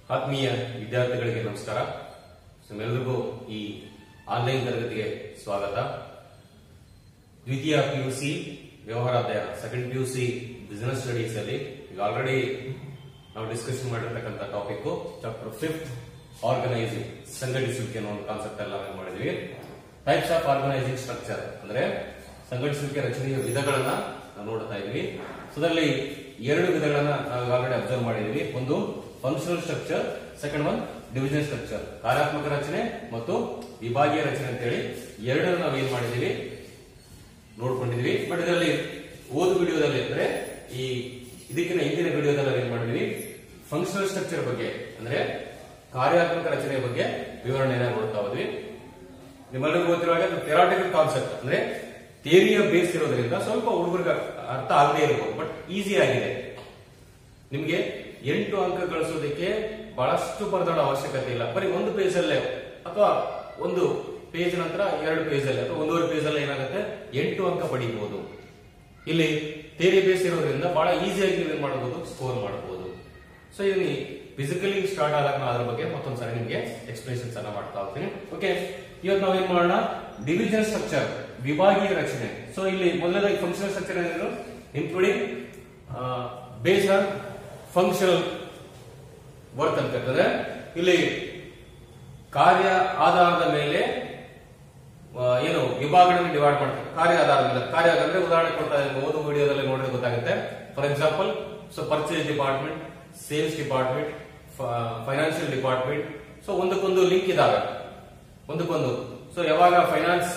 ಆತ್ಮೀಯ ವಿದ್ಯಾರ್ಥಿಗಳಿಗೆ ನಮಸ್ಕಾರ ನಿಮ್ಮೆಲ್ಲರಿಗೂ ಈ ಆನ್ಲೈನ್ ತರಗತಿಗೆ ಸ್ವಾಗತ ದ್ವಿತೀಯ ಪಿಯುಸಿ ವ್ಯವಹಾರಾಧ್ಯಾಯ ಸೆಕೆಂಡ್ ಪಿಯುಸಿ ಬಿಸಿನೆಸ್ ಸ್ಟಡೀಸ್ ಅಲ್ಲಿ ಈಗ ಆಲ್ರೆಡಿ ನಾವು ಡಿಸ್ಕಷನ್ ಮಾಡಿರ್ತಕ್ಕಂಥ ಟಾಪಿಕ್ ಚಾಪ್ಟರ್ ಫಿಫ್ತ್ ಆರ್ಗನೈಸಿಂಗ್ ಸಂಘಟಿಸುವಿಕೆ ಅನ್ನೋ ಒಂದು ಕಾನ್ಸೆಪ್ಟ್ ಎಲ್ಲ ನಾವು ಮಾಡಿದ್ವಿ ಟೈಪ್ಸ್ ಆಫ್ ಆರ್ಗನೈಸಿಂಗ್ ಸ್ಟ್ರಕ್ಚರ್ ಅಂದ್ರೆ ಸಂಘಟಿಸುವಿಕೆ ರಚನೆಯ ವಿಧಗಳನ್ನ ನಾವು ನೋಡ್ತಾ ಇದ್ವಿ ಸೊ ಅದರಲ್ಲಿ ಎರಡು ವಿಧಗಳನ್ನ ನಾವು ಆಲ್ರೆಡಿ ಅಬ್ಸರ್ವ್ ಮಾಡಿದ್ವಿ ಒಂದು functional structure second one division structure ಕಾರ್ಯಾತ್ಮಕ ರಚನೆ ಮತ್ತು ವಿಭಾಗೀಯ ರಚನೆ ಅಂತೇಳಿ ಎರಡನ್ನು ನಾವು ಏನ್ ಮಾಡಿದೀವಿ ನೋಡ್ಕೊಂಡಿದ್ವಿ ಬಟ್ ಇದರಲ್ಲಿ ಓದು ವಿಡಿಯೋದಲ್ಲಿ ಅಂದ್ರೆ ಈ ಇದಕ್ಕಿಂತ ಹಿಂದಿನ ವಿಡಿಯೋದಲ್ಲಿ ಏನ್ ಮಾಡಿದ್ವಿ ಫಂಕ್ಷನಲ್ ಸ್ಟ್ರಕ್ಚರ್ ಬಗ್ಗೆ ಅಂದ್ರೆ ಕಾರ್ಯಾತ್ಮಕ ರಚನೆಯ ಬಗ್ಗೆ ವಿವರಣೆಯನ್ನ ನೋಡ್ತಾ ಹೋದ್ವಿ ನಿಮ್ಮೆಲ್ಲರಿಗೂ ಗೊತ್ತಿರೋ ಹಾಗೆ ಥೆರಾಟಿಕಲ್ ಕಾನ್ಸೆಪ್ಟ್ ಅಂದ್ರೆ ಥಿಯರಿಯ ಬೇಸ್ ಇರೋದ್ರಿಂದ ಸ್ವಲ್ಪ ಹುಡುಗರಿಗೆ ಅರ್ಥ ಆಗದೇ ಇರಬಹುದು ಬಟ್ ಈಸಿ ಆಗಿದೆ ನಿಮ್ಗೆ ಎಂಟು ಅಂಕ ಗಳಿಸೋದಕ್ಕೆ ಬಹಳಷ್ಟು ಬರೆದಾಡೋ ಅವಶ್ಯಕತೆ ಇಲ್ಲ ಬರೀ ಒಂದು ಪೇಜ್ ಅಲ್ಲೇ ಅಥವಾ ಒಂದು ಪೇಜ್ ನಂತರ ಎರಡು ಪೇಜ್ ಅಲ್ಲಿ ಅಥವಾ ಒಂದೂವರೆ ಪೇಜ್ ಅಲ್ಲಿ ಏನಾಗುತ್ತೆ ಎಂಟು ಅಂಕ ಪಡಿಬಹುದು ಇಲ್ಲಿ ಥಿಯರಿ ಬೇಸ್ ಇರೋದ್ರಿಂದ ಬಹಳ ಈಸಿಯಾಗಿ ನೀವು ಏನ್ ಮಾಡಬಹುದು ಸ್ಕೋರ್ ಮಾಡಬಹುದು ಸೊ ಇದನ್ನ ಫಿಸಿಕಲಿ ಸ್ಟಾರ್ಟ್ ಆದಾಗ ನಾನು ಅದ್ರ ಬಗ್ಗೆ ಮತ್ತೊಂದ್ಸರಿ ನಿಮ್ಗೆ ಎಕ್ಸ್ಪ್ಲೇಷನ್ಸ್ ಅನ್ನ ಮಾಡ್ತಾ ಹೋಗ್ತೀನಿ ಓಕೆ ಇವತ್ತು ನಾವು ಏನ್ ಮಾಡೋಣ ಡಿವಿಷನ್ ಸ್ಟ್ರಕ್ಚರ್ ವಿಭಾಗೀಯ ರಚನೆ ಸೊ ಇಲ್ಲಿ ಮೊದಲನೇದಾಗಿ ಫಂಕ್ಷನಲ್ ಸ್ಟ್ರಕ್ಚರ್ ಏನಿದ್ರು including base on functional work ಅಂತ ಇರ್ತದೆ ಇಲ್ಲಿ ಕಾರ್ಯ ಆಧಾರದ ಮೇಲೆ ಆ, ಏನು ವಿಭಾಗಗಳನ್ನು ಡಿವೈಡ್ ಮಾಡ್ತಾರೆ ಕಾರ್ಯ ಆಧಾರದ ಮೇಲೆ ಕಾರ್ಯ ಅಂದ್ರೆ ಉದಾಹರಣೆ ಕೊಡ್ತಾ ಇದ್ದೀನಿ ಓದು ವಿಡಿಯೋದಲ್ಲಿ ನೋಡಿದ್ರೆ ಗೊತ್ತಾಗುತ್ತೆ for example so purchase department sales department financial department so ಒಂದಕ್ಕೊಂದು ಲಿಂಕ್ ಇದಾವೆ ಒಂದಕ್ಕೊಂದು ಸೊ ಯಾವಾಗ ಫೈನಾನ್ಸ್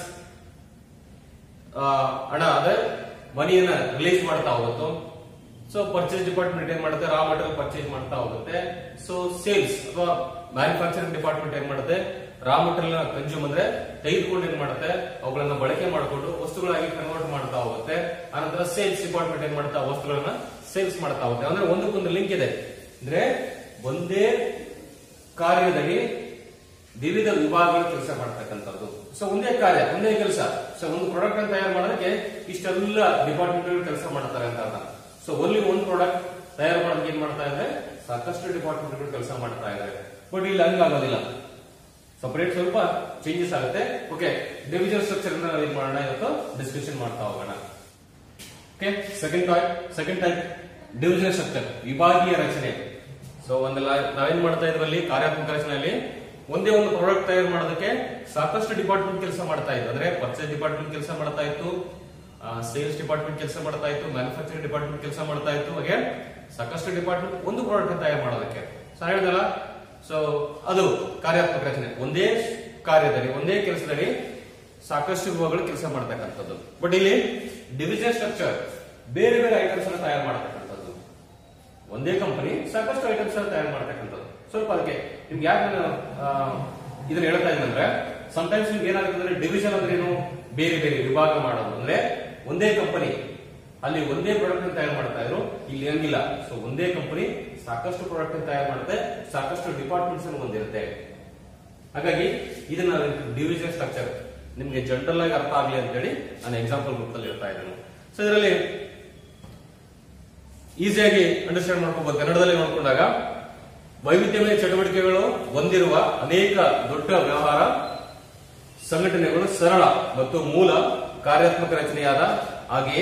ಹಣ ಅದೇ ಮನಿಯನ್ನ ರಿಲೀಸ್ ಮಾಡ್ತಾ ಹೋಗುತ್ತೋ ಸೊ ಪರ್ಚೇಸ್ ಡಿಪಾರ್ಟ್ಮೆಂಟ್ ಏನ್ ಮಾಡುತ್ತೆ ರಾ ಮಟೀರಿಯಲ್ ಪರ್ಚೇಸ್ ಮಾಡ್ತಾ ಹೋಗುತ್ತೆ ಸೊ ಸೇಲ್ಸ್ ಅಥವಾ ಮ್ಯಾನುಫ್ಯಾಕ್ಚರಿಂಗ್ ಡಿಪಾರ್ಟ್ಮೆಂಟ್ ಏನ್ ಮಾಡುತ್ತೆ ರಾ ಮಟೀರಿಯಲ್ ಕನ್ಸ್ಯೂಮ್ ಅಂದ್ರೆ ತೆಗೆದುಕೊಂಡು ಏನ್ ಮಾಡುತ್ತೆ ಅವುಗಳನ್ನ ಬಳಕೆ ಮಾಡಿಕೊಂಡು ವಸ್ತುಗಳಾಗಿ ಕನ್ವರ್ಟ್ ಮಾಡ್ತಾ ಹೋಗುತ್ತೆ ಆನಂತರ ಸೇಲ್ಸ್ ಡಿಪಾರ್ಟ್ಮೆಂಟ್ ಏನ್ ಮಾಡ್ತಾ ವಸ್ತುಗಳನ್ನ ಸೇಲ್ಸ್ ಮಾಡ್ತಾ ಹೋಗುತ್ತೆ ಅಂದ್ರೆ ಒಂದಕ್ಕೊಂದು ಲಿಂಕ್ ಇದೆ ಅಂದ್ರೆ ಒಂದೇ ಕಾರ್ಯದಡಿ ವಿವಿಧ ವಿಭಾಗಗಳು ಕೆಲಸ ಮಾಡ್ತಕ್ಕಂಥದ್ದು ಸೊ ಒಂದೇ ಕಾರ್ಯ ಒಂದೇ ಕೆಲಸ ಸೊ ಒಂದು ಪ್ರಾಡಕ್ಟ್ ಅನ್ನು ತಯಾರು ಮಾಡೋದಕ್ಕೆ ಇಷ್ಟೆಲ್ಲ ಡಿಪಾರ್ಟ್ಮೆಂಟ್ ಕೆಲಸ ಮಾಡ್ತಾರೆ ಅಂತ ಅರ್ಥ ಸೊ ಓನ್ಲಿ ಒಂದು ಪ್ರಾಡಕ್ಟ್ ತಯಾರು ಮಾಡೋದಕ್ಕೆ ಏನ್ ಮಾಡ್ತಾ ಇದ್ದಾರೆ ಸಾಕಷ್ಟು ಡಿಪಾರ್ಟ್ಮೆಂಟ್ಗಳು ಕೆಲಸ ಮಾಡ್ತಾ ಇದ್ದಾರೆ ಬಟ್ ಇಲ್ಲಿ ಹಂಗಾಗೋದಿಲ್ಲ ಸಪರೇಟ್ ಸ್ವಲ್ಪ ಚೇಂಜಸ್ ಆಗುತ್ತೆ ಓಕೆ ಡಿವಿಷನ್ ಸ್ಟ್ರಕ್ಚರ್ ನಾವು ಏನ್ ಮಾಡೋಣ ಇವತ್ತು ಡಿಸ್ಕಷನ್ ಮಾಡ್ತಾ ಹೋಗೋಣ okay second type second type division structure ವಿಭಾಗೀಯ ರಚನೆ ಸೊ ಒಂದು ನಾವೇನ್ ಮಾಡ್ತಾ ಇದ್ರಲ್ಲಿ ಕಾರ್ಯಾತ್ಮಕ ರಚನೆಯಲ್ಲಿ ಒಂದೇ ಒಂದು ಪ್ರಾಡಕ್ಟ್ ತಯಾರು ಮಾಡೋದಕ್ಕೆ ಸಾಕಷ್ಟು ಡಿಪಾರ್ಟ್ಮೆಂಟ್ ಕೆಲಸ ಮಾಡ್ತಾ ಇತ್ತು ಅಂದ್ರೆ ಪರ್ಚೇಸ್ ಡಿಪಾರ್ಟ್ಮೆಂಟ್ ಕೆಲಸ ಮಾಡ್ತಾ ಇತ್ತು ಸೇಲ್ಸ್ ಡಿಪಾರ್ಟ್ಮೆಂಟ್ ಕೆಲಸ ಮಾಡ್ತಾ ಇತ್ತು ಮ್ಯಾನುಫ್ಯಾಕ್ಚರಿಂಗ್ ಡಿಪಾರ್ಟ್ಮೆಂಟ್ ಕೆಲಸ ಮಾಡ್ತಾ ಇತ್ತು ಹಾಗೆ ಸಾಕಷ್ಟು ಡಿಪಾರ್ಟ್ಮೆಂಟ್ ಒಂದು ಪ್ರಾಡಕ್ಟ್ ತಯಾರು ಮಾಡೋದಕ್ಕೆ ಸೊ ಹೇಳಿದಲ್ಲ ಸೊ ಅದು ಕಾರ್ಯಾತ್ಮಕ ರಚನೆ ಒಂದೇ ಕಾರ್ಯದಲ್ಲಿ ಒಂದೇ ಕೆಲಸದಲ್ಲಿ ಸಾಕಷ್ಟು ವಿಭಾಗಗಳು ಕೆಲಸ ಮಾಡ್ತಕ್ಕಂಥದ್ದು ಬಟ್ ಇಲ್ಲಿ ಡಿವಿಷನ್ ಸ್ಟ್ರಕ್ಚರ್ ಬೇರೆ ಬೇರೆ ಐಟಮ್ಸ್ ಅನ್ನು ತಯಾರು ಮಾಡತಕ್ಕಂಥದ್ದು ಒಂದೇ ಕಂಪನಿ ಸಾಕಷ್ಟು ಐಟಮ್ಸ್ ಅನ್ನು ತಯಾರು ಮಾಡತಕ್ಕಂಥದ್ದು ಸ್ವಲ್ಪ ಅದಕ್ಕೆ ನಿಮ್ಗೆ ಯಾಕೆ ನಾನು ಆ, ಇದನ್ನ ಹೇಳ್ತಾ ಇದ್ದೀನಿ ಅಂದ್ರೆ ಸಮಟೈಮ್ಸ್ ನಿಮ್ಗೆ ಏನಾಗುತ್ತೆ ಅಂದ್ರೆ ಡಿವಿಷನ್ ಅಂದ್ರೆ ಏನು ಬೇರೆ ಬೇರೆ ವಿಭಾಗ ಮಾಡೋದು ಅಂದ್ರೆ ಒಂದೇ ಕಂಪನಿ ಅಲ್ಲಿ ಒಂದೇ ಪ್ರಾಡಕ್ಟ್ ತಯಾರು ಮಾಡ್ತಾ ಇದ್ರು ಇಲ್ಲಿ ಹಂಗಿಲ್ಲ ಸೊ ಒಂದೇ ಕಂಪನಿ ಸಾಕಷ್ಟು ಪ್ರಾಡಕ್ಟ್ ತಯಾರು ಮಾಡುತ್ತೆ ಸಾಕಷ್ಟು ಡಿಪಾರ್ಟ್ಮೆಂಟ್ಸ್ ಅನ್ನು ಹೊಂದಿರುತ್ತೆ ಹಾಗಾಗಿ ಇದನ್ನ ಡಿವಿಷನ್ ಸ್ಟ್ರಕ್ಚರ್ ನಿಮ್ಗೆ ಜನರಲ್ ಆಗಿ ಅರ್ಥ ಆಗ್ಲಿ ಅಂತೇಳಿ ನಾನು ಎಕ್ಸಾಂಪಲ್ ರೂಪದಲ್ಲಿ ಹೇಳ್ತಾ ಇದ್ದೇನೆ ಸೊ ಇದರಲ್ಲಿ ಈಸಿಯಾಗಿ ಅಂಡರ್ಸ್ಟ್ಯಾಂಡ್ ಮಾಡ್ಕೋಬಹುದು ಕನ್ನಡದಲ್ಲಿ ನೋಡ್ಕೊಂಡಾಗ ವೈವಿಧ್ಯಮಯ ಚಟುವಟಿಕೆಗಳು ಹೊಂದಿರುವ ಅನೇಕ ದೊಡ್ಡ ವ್ಯವಹಾರ ಸಂಘಟನೆಗಳು ಸರಳ ಮತ್ತು ಮೂಲ ಕಾರ್ಯಾತ್ಮಕ ರಚನೆಯಾದ ಹಾಗೆಯೇ